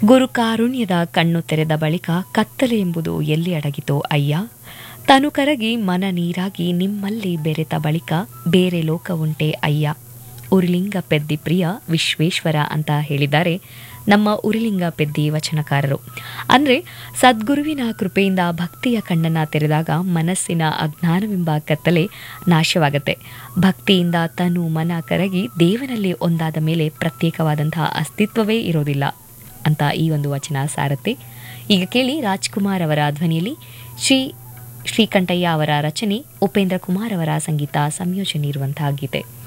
ಗುರು ಕಾರುಣ್ಯದ ಕಣ್ಣು ತೆರೆದ ಬಳಿಕ ಕತ್ತಲೆ ಎಂಬುದು ಎಲ್ಲಿ ಅಡಗಿತೋ ಅಯ್ಯ ತನು ಕರಗಿ ಮನ ನೀರಾಗಿ ನಿಮ್ಮಲ್ಲಿ ಬೆರೆತ ಬಳಿಕ ಬೇರೆ ಲೋಕವುಂಟೆ ಅಯ್ಯ ಉರಿಲಿಂಗ ಪೆದ್ದಿ ಪ್ರಿಯ ವಿಶ್ವೇಶ್ವರ ಅಂತ ಹೇಳಿದ್ದಾರೆ ನಮ್ಮ ಉರಿಲಿಂಗ ಪೆದ್ದಿ ವಚನಕಾರರು ಅಂದರೆ ಸದ್ಗುರುವಿನ ಕೃಪೆಯಿಂದ ಭಕ್ತಿಯ ಕಣ್ಣನ್ನು ತೆರೆದಾಗ ಮನಸ್ಸಿನ ಅಜ್ಞಾನವೆಂಬ ಕತ್ತಲೆ ನಾಶವಾಗುತ್ತೆ ಭಕ್ತಿಯಿಂದ ತನು ಮನ ಕರಗಿ ದೇವನಲ್ಲಿ ಒಂದಾದ ಮೇಲೆ ಪ್ರತ್ಯೇಕವಾದಂತಹ ಅಸ್ತಿತ್ವವೇ ಇರೋದಿಲ್ಲ ಅಂತ ಈ ಒಂದು ವಚನ ಸಾರುತ್ತೆ ಈಗ ಕೇಳಿ ರಾಜ್ಕುಮಾರ್ ಅವರ ಧ್ವನಿಯಲ್ಲಿ ಶ್ರೀ ಶ್ರೀಕಂಠಯ್ಯ ಅವರ ರಚನೆ ಉಪೇಂದ್ರ ಕುಮಾರ್ ಅವರ ಸಂಗೀತ ಸಂಯೋಜನೆ ಇರುವಂತಹ ಗೀತೆ